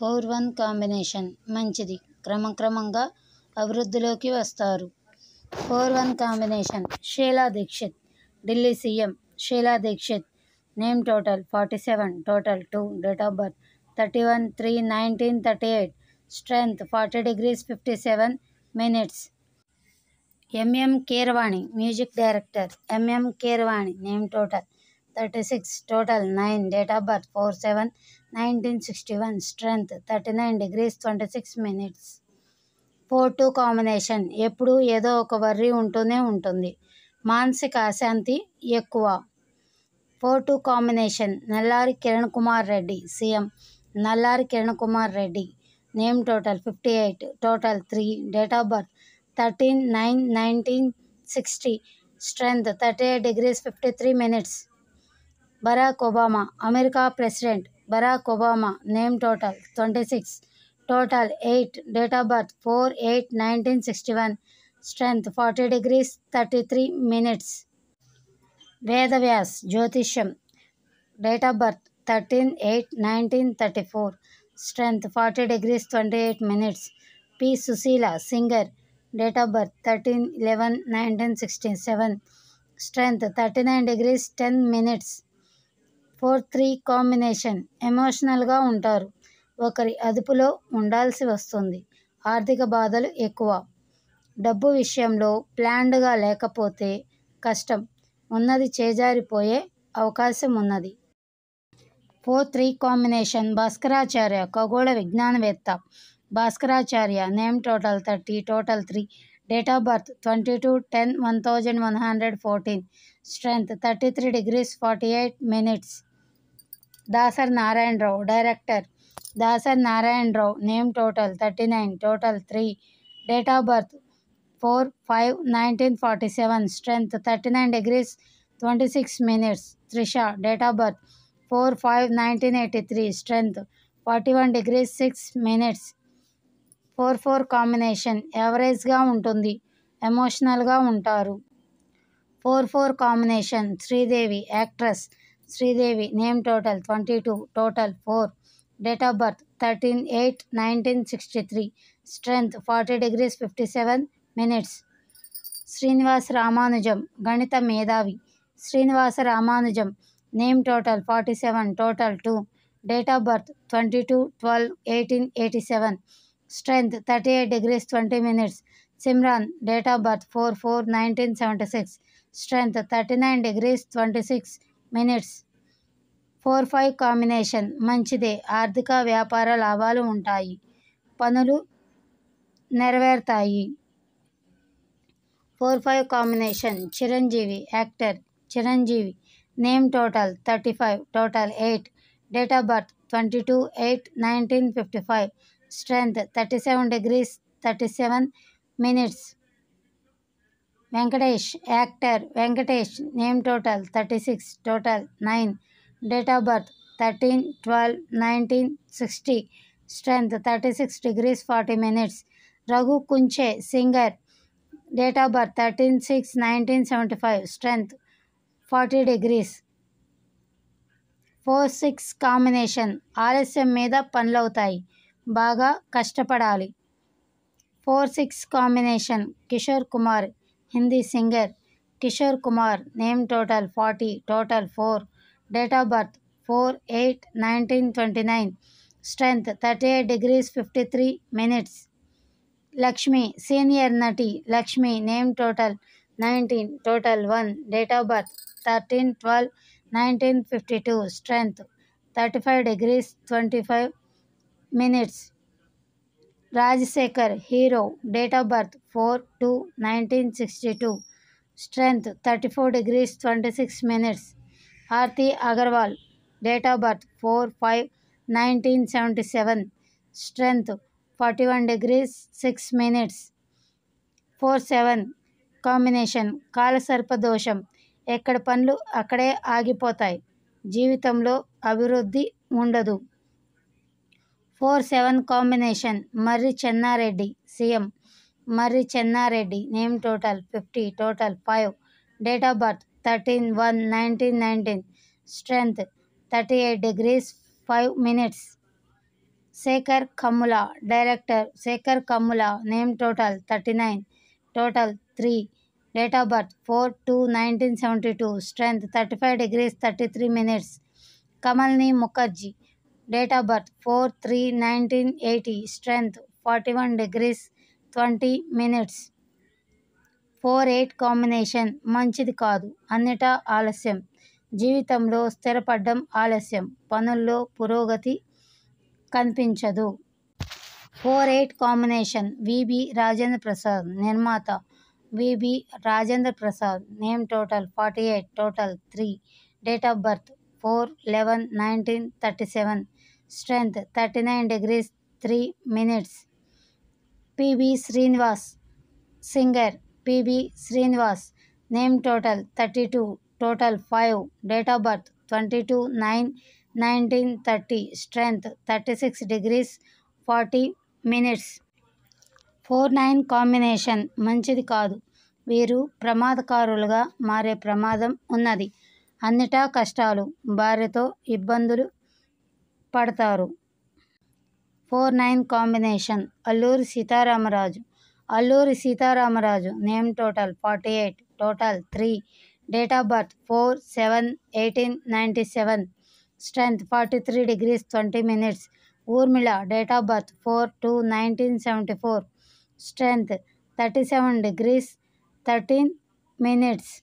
four one combination మంచిది క్రమక్రమంగా అభివృద్ధిలోకి వస్తారు four one combination Sheila Dikshit Delhi CM Sheila Dikshit name total forty seven total two date of birth thirty one three nineteen thirty eight strength forty degrees fifty seven minutes MM Keeravani music director MM Keeravani name total thirty six total nine date of birth four seven nineteen sixty one strength thirty nine degrees twenty six minutes four two combination ఎప్పుడూ ఏదో ఒక worry ఉంటూనే ఉంటుంది మానసిక అశాంతి ఎక్కువ four two combination Nallari Kiran Kumar Reddy CM Nallari Kiran Kumar Reddy name total fifty eight total three date of birth thirteen nine nineteen sixty strength thirty eight degrees fifty three minutes Barack Obama America president Barack Obama name total twenty six total eight date of birth four eight nineteen sixty one strength forty degrees thirty three minutes Vedavyas జ్యోతిష్యం date of birth thirteen eight nineteen thirty four strength forty degrees twenty eight minutes P Susheela singer date of birth thirteen eleven nineteen sixty seven strength thirty nine degrees ten minutes four three combination ఎమోషనల్గా ఉంటారు ఒకరి అదుపులో ఉండాల్సి వస్తుంది ఆర్థిక బాధలు ఎక్కువ డబ్బు విషయంలో ప్లాన్డ్గా లేకపోతే కష్టం ఉన్నది చేజారిపోయే అవకాశం ఉన్నది ఫోర్ త్రీ కాంబినేషన్ భాస్కరాచార్య ఖగోళ విజ్ఞానవేత్త Bhaskaracharya name total thirty total three date of birth twenty two ten one thousand one hundred fourteen strength thirty three degrees forty eight minutes Dasar Narayana Rao director Dasar Narayana Rao name total thirty nine total three date of birth four five nineteen forty seven strength thirty nine degrees twenty six minutes Trisha date of birth four five nineteen eighty three strength forty one degrees six minutes four four combination యావరేజ్గా ఉంటుంది ఎమోషనల్గా ఉంటారు four four combination Sridevi actress Sridevi name total twenty two total four date of birth thirteen eight nineteen sixty three strength forty degrees fifty seven minutes Srinivasa Ramanujam గణిత మేధావి Srinivasa Ramanujam name total forty seven total two date of birth twenty two twelve eighteen eighty seven strength thirty eight degrees twenty minutes Simran date of birth four four nineteen seventy six strength thirty nine degrees twenty six minutes four five combination మంచిదే ఆర్థిక వ్యాపార లాభాలు ఉంటాయి పనులు నెరవేరుతాయి four five combination Chiranjeevi actor Chiranjeevi name total thirty five total eight date of birth twenty two eight nineteen fifty five strength thirty seven degrees thirty seven minutes Venkatesh actor Venkatesh name total thirty six total nine date of birth thirteen twelve nineteen sixty strength thirty six degrees forty minutes Raghu Kunche singer date of birth thirteen six nineteen seventy five strength forty degrees four six combination ఆలస్యం మీద పనులవుతాయి బాగా కష్టపడాలి four six combination Kishore Kumar Hindi singer Kishore Kumar name total forty total four date of birth four eight nineteen twenty nine strength thirty eight degrees fifty three minutes Lakshmi senior నటి Lakshmi name total nineteen total one date of birth thirteen twelve nineteen fifty two strength thirty five degrees twenty five minutes Rajasekhar hero date of birth four two nineteen sixty two strength thirty four degrees twenty six minutes Aarti Agarwal date of birth four five nineteen seventy seven strength forty one degrees six minutes four seven combination కాలసర్ప దోషం ఎక్కడ పనులు అక్కడే ఆగిపోతాయి జీవితంలో అభివృద్ధి ఉండదు four seven combination Marri Chennareddy CM Marri Chennareddy name total fifty total five date of birth thirteen one nineteen nineteen strength thirty eight degrees five minutes Sekhar Kammula director Sekhar Kammula name total thirty nine total three date of birth four two nineteen seventy two strength thirty five degrees thirty three minutes Kamalinee Mukherjee date of birth four three nineteen eighty strength forty one degrees twenty minutes four eight combination మంచిది కాదు అన్నిటా ఆలస్యం జీవితంలో స్థిరపడడం ఆలస్యం పనుల్లో పురోగతి కనిపించదు four eight combination V B Rajendra Prasad నిర్మాత V B Rajendra Prasad name total forty eight total three date of birth four eleven nineteen thirty seven strength thirty nine degrees three minutes P B Srinivas singer P B Srinivas name total thirty two total five date of birth twenty two nine nineteen thirty strength thirty six degrees forty minutes four nine combination మంచిది కాదు వీరు ప్రమాదకారులుగా మారే ప్రమాదం ఉన్నది అన్నిటా కష్టాలు భార్యతో ఇబ్బందులు పడతారు four nine combination Alluri Sitaramaraju Alluri Sitaramaraju name total forty eight total three date of birth four seven eighteen ninety seven strength forty three degrees twenty minutes Urmila date of birth four two nineteen seventy four strength thirty seven degrees thirteen minutes